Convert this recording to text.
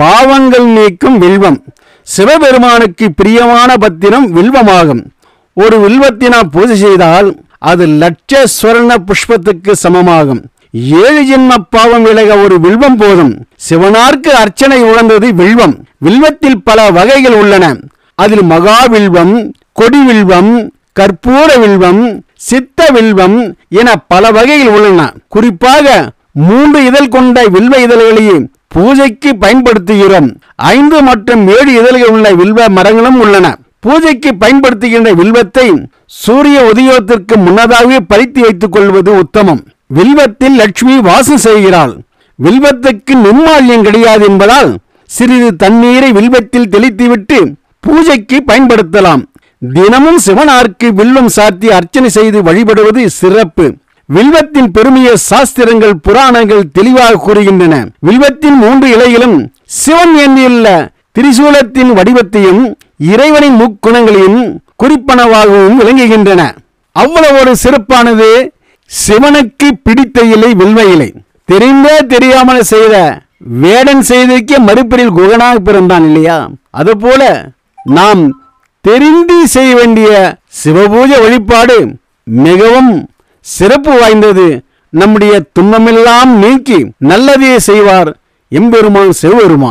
பாவங்கள் நீக்கும் வில்வம் சிவபெருமானுக்கு பிரியமான பத்திரம் வில்வமாகும் ஒரு வில்வத்தினால் பூஜை செய்தால் அது லட்ச ஸ்வர்ண புஷ்பத்துக்கு சமமாகும் ஏழு ஜென்ம பாவம் விலக ஒரு வில்வம் போதும் சிவனார்க்கு அர்ச்சனை உழந்தது வில்வம் வில்வத்தில் பல வகைகள் உள்ளன அதில் மகா வில்வம் கொடி வில்வம் கற்பூர வில்வம் சித்த வில்வம் என பல வகைகள் உள்ளன குறிப்பாக மூன்று இதழ் கொண்ட வில்வ இதழ்களையே பூஜைக்கு பயன்படுத்துகிறோம் ஐந்து மற்றும் ஏழு இதழ்கள் உள்ள வில்வ மரங்களும் உள்ளன பூஜைக்கு பயன்படுத்துகின்ற வில்வத்தை சூரிய உதயத்திற்கு முன்னதாகவே பறித்து வைத்துக் கொள்வது உத்தமம் வில்வத்தில் லட்சுமி வாசம் செய்கிறாள் வில்வத்துக்கு நிர்மால்யம் கிடையாது என்பதால் சிறிது தண்ணீரை வில்வத்தில் தெளித்துவிட்டு பூஜைக்கு பயன்படுத்தலாம் தினமும் சிவனார்க்கு வில்வம் சாத்தி அர்ச்சனை செய்து வழிபடுவது சிறப்பு வில்வத்தின் பெருமைய சாஸ்திரங்கள் புராணங்கள் தெளிவாக கூறுகின்றன வில்வத்தின் மூன்று இலைகளும் சிவன் எண்ணியுள்ள திரிசூலத்தின் வடிவத்தையும் இறைவனின் முக்குணங்களையும் குறிப்பனவாகவும் விளங்குகின்றன அவ்வளவு ஒரு சிறப்பானது சிவனுக்கு பிடித்த இலை வில்வ இலை தெரிந்தே தெரியாமல் செய்த வேடன் செய்திருக்க மறுபிரில் குகனாக பிறந்தான் இல்லையா அதுபோல நாம் தெரிந்து செய்ய வேண்டிய சிவபூஜை வழிபாடு மிகவும் சிறப்பு வாய்ந்தது நம்முடைய துன்பமெல்லாம் நீக்கி நல்லதே செய்வார் எம்பெருமான் சிவபெருமான்